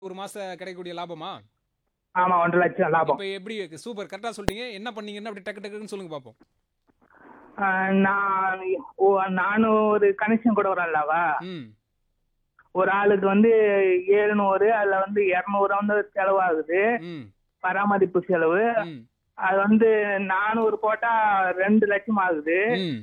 ஒரு மாசம் கிடைக்கக்கூடிய லாபமா ஆமா ஒன்றரை லட்சம் லாபம் இப்ப எப்படி சூப்பர் கரெக்டா சொல்றீங்க என்ன பண்ணீங்கன்னு அப்படி டக்கு டக்குன்னு சொல்லுங்க பாப்போம் ஆஹ் நான் ஓ நானும் ஒரு கனெக்ஷன் கூட வரேன்லவா ம் ஒரு ஆளுக்கு வந்து ஏழுநூறு அதுல வந்து இருநூறு வந்து செலவாகுது ம் பராமரிப்பு செலவு ம் அது வந்து நானூறு போட்டா ரெண்டு லட்சம் ஆகுது ம்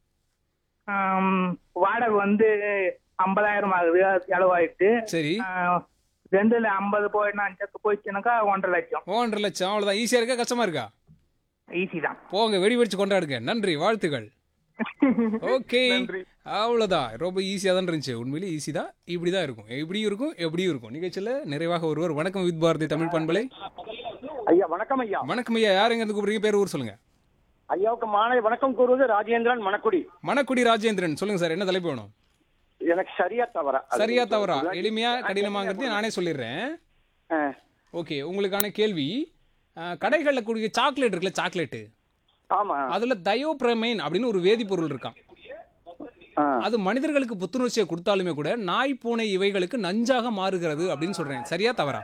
ஆம், வாடகை வந்து ஐம்பதாயிரம் ஆகுது அது செலவாயிட்டு சரி ஆஹ், ரெண்டுல ஐம்பது போயினா போயிடுச்சுனாக்கா ஒன்றரை லட்சம் ஒன்றரை லட்சம் அவ்வளவுதான் ஈஸியா இருக்கா கஷ்டமா இருக்கா ஈஸி தான் போங்க வெடி வெடிச்சு கொண்டாடுங்க நன்றி வாழ்த்துக்கள் ஓகே நன்றி. அவ்வளவுதான் ரொம்ப ஈஸியாக தான் இருந்துச்சு உண்மையிலேயே ஈஸி தான் இப்படி தான் இருக்கும் இப்படியும் இருக்கும் எப்படியும் இருக்கும் நிகழ்ச்சியில் நிறைவாக ஒருவர் வணக்கம் வித் பாரதி தமிழ் பண்பலை ஐயா வணக்கம் ஐயா வணக்கம் ஐயா யார் எங்க இருந்து கூப்பிடுறீங்க பேர் ஊர் சொல்லுங்க ஐயாவுக்கு மாலை வணக்கம் கூறுவது ராஜேந்திரன் மணக்குடி மணக்குடி ராஜேந்திரன் சொல்லுங்க சார் என்ன தலைப்பு வேணும் எனக்கு சரியா தவறா அது சரியா கொஞ்சம் தவறா விளக்கி- எளிமையா கடினமாங்கிறது நானே சொல்லிடுறேன் ஆ, ஓகே உங்களுக்கான கேள்வி அஹ், கடைகளில் கூடிய சாக்லேட் இருக்குல்ல சாக்லேட்டு ஆமா அதுல தயோப்ரமைன் அப்படின்னு ஒரு வேதிப்பொருள் இருக்கான் ஆ, அது மனிதர்களுக்கு புத்துணர்ச்சியை கொடுத்தாலுமே கூட நாய் பூனை இவைகளுக்கு நஞ்சாக மாறுகிறது அப்படின்னு சொல்றேன் சரியா தவறா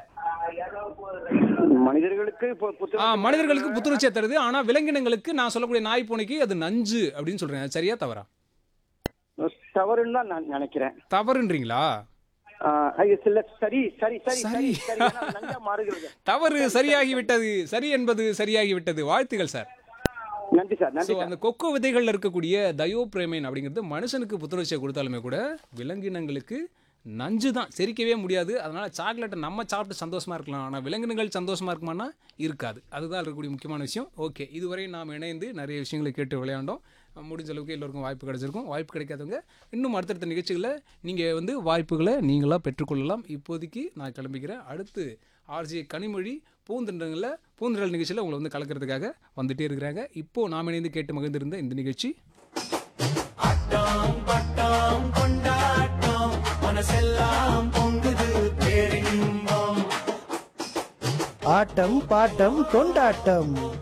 மனிதர்களுக்கு இப்போ புத்து- ஆ மனிதர்களுக்கு புத்துணர்ச்சியை தருது ஆனா விலங்கினங்களுக்கு நான் சொல்லக்கூடிய நாய் பூனைக்கு அது நஞ்சு அப்படின்னு சொல்றேன் அது சரியா தவறா தவறுன்னு தான் நான் நினைக்கிறேன் தவறுன்றீங்களா ஆ, ஐயா, சில சரி சரி சரி சரி. சரி சரி ஏன்னா நஞ்சா மாறுகிறது தவறு சரியாகி விட்டது சரி என்பது சரியாகி விட்டது வாழ்த்துகள் சார் நன்றி சார் ஸோ நன்றி சார் அந்த கொக்கோ விதைகள்ல இருக்கக்கூடிய தயோப்ரேமைன் அப்படிங்கிறது மனுஷனுக்கு புத்துணர்ச்சியை கொடுத்தாலுமே கூட விலங்கினங்களுக்கு நஞ்சு தான் செரிக்கவே முடியாது அதனால சாக்லேட்டை நம்ம சாப்பிட்டு சந்தோஷமா இருக்கலாம் ஆனால் விலங்கினங்கள் சந்தோஷமா இருக்குமானா இருக்காது அதுதான் இருக்கக்கூடிய முக்கியமான விஷயம் ஓகே இதுவரை நாம் இணைந்து நிறைய விஷயங்களை கேட்டு விளையாண்டோம் முடிஞ்ச அளவுக்கு எல்லோருக்கும் வாய்ப்பு கிடைச்சிருக்கும் வாய்ப்பு கிடைக்காதவங்க இன்னும் அடுத்தடுத்த நிகழ்ச்சிகளில் நீங்கள் வந்து வாய்ப்புகளை நீங்களாக பெற்றுக்கொள்ளலாம் இப்போதைக்கு நான் கிளம்பிக்கிறேன் அடுத்து ஆர்ஜே கனிமொழி பூந்தண்டங்களில் பூந்தண்டல் நிகழ்ச்சியில் உங்களை வந்து கலக்கிறதுக்காக வந்துட்டே இருக்கிறாங்க இப்போ நாம் இணைந்து கேட்டு மகிழ்ந்திருந்த இந்த நிகழ்ச்சி ஆட்டம் பாட்டம் கொண்டாட்டம்